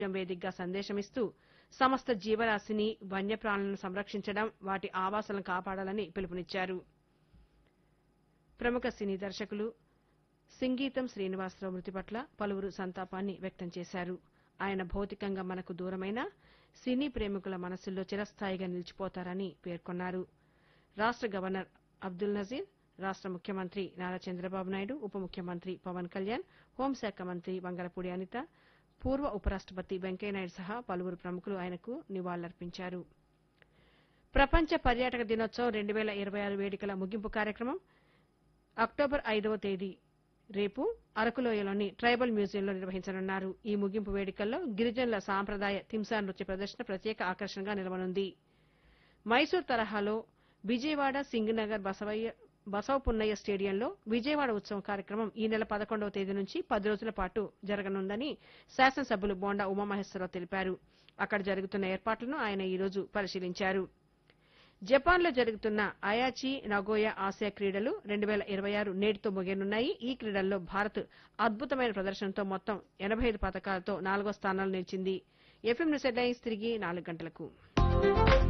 వేదికగా సందేశమిస్తూ సమస్త జీవరాశిని వన్యప్రాణులను సంరక్షించడం వాటి ఆవాసాలను కాపాడాలని పిలుపునిచ్చారు ప్రముఖ సినీ దర్శకులు సింగీతం శ్రీనివాసరావు మృతి పట్ల పలువురు సంతాపాన్ని వ్యక్తం చేశారు ఆయన భౌతికంగా మనకు దూరమైన సినీ ప్రేమికుల మనసుల్లో చిరస్థాయిగా నిలిచిపోతారని పేర్కొన్నారు రాష్ట గవర్నర్ అబ్దుల్ నజీర్ రాష్ట ముఖ్యమంత్రి నారా చంద్రబాబు నాయుడు ఉప ముఖ్యమంత్రి పవన్ కళ్యాణ్ హోంశాఖ మంత్రి వంగలపూడి అనిత పూర్వ ఉపరాష్టపతి వెంకయ్యనాయుడు సహా పలువురు ప్రముఖులు ఆయనకు నివాళులర్పించారు ప్రపంచ పర్యాటక దినోత్సవం రెండు వేల ఇరవై ఆరు వేడుకల ముగింపు కార్యక్రమం అక్టోబర్ ఐదవ తేదీ రేపు అరకులోయలోని ట్రైబల్ మ్యూజియంలో నిర్వహించనున్నారు ఈ ముగింపు వేడుకల్లో గిరిజనుల సాంప్రదాయ తింసా నృత్య ప్రదర్శన ప్రత్యేక ఆకర్షణగా నిలవనుంది మైసూర్ తరహాలో విజయవాడ సింగనగర్ బసవయ్య బసవపున్నయ్య స్టేడియంలో విజయవాడ ఉత్సవం కార్యక్రమం ఈ నెల పదకొండవ తేదీ నుంచి పది రోజుల పాటు జరగనుందని శాసనసభ్యులు బోండా ఉమామహేశ్వరరావు తెలిపారు అక్కడ జరుగుతున్న ఏర్పాట్లను ఆయన ఈ రోజు పరిశీలించారు జపాన్లో జరుగుతున్న అయాచి నగోయా ఆసియా క్రీడలు రెండు వేల ఇరవై ఆరు నేటితో ముగియనున్నాయి ఈ క్రీడల్లో భారత్ అద్భుతమైన ప్రదర్శనతో మొత్తం ఎనభై ఐదు పథకాలతో నాలుగో స్థానంలో నిలిచింది ఎఫ్ఎం న్యూస్ హెడ్లైన్స్ తిరిగి నాలుగు గంటలకు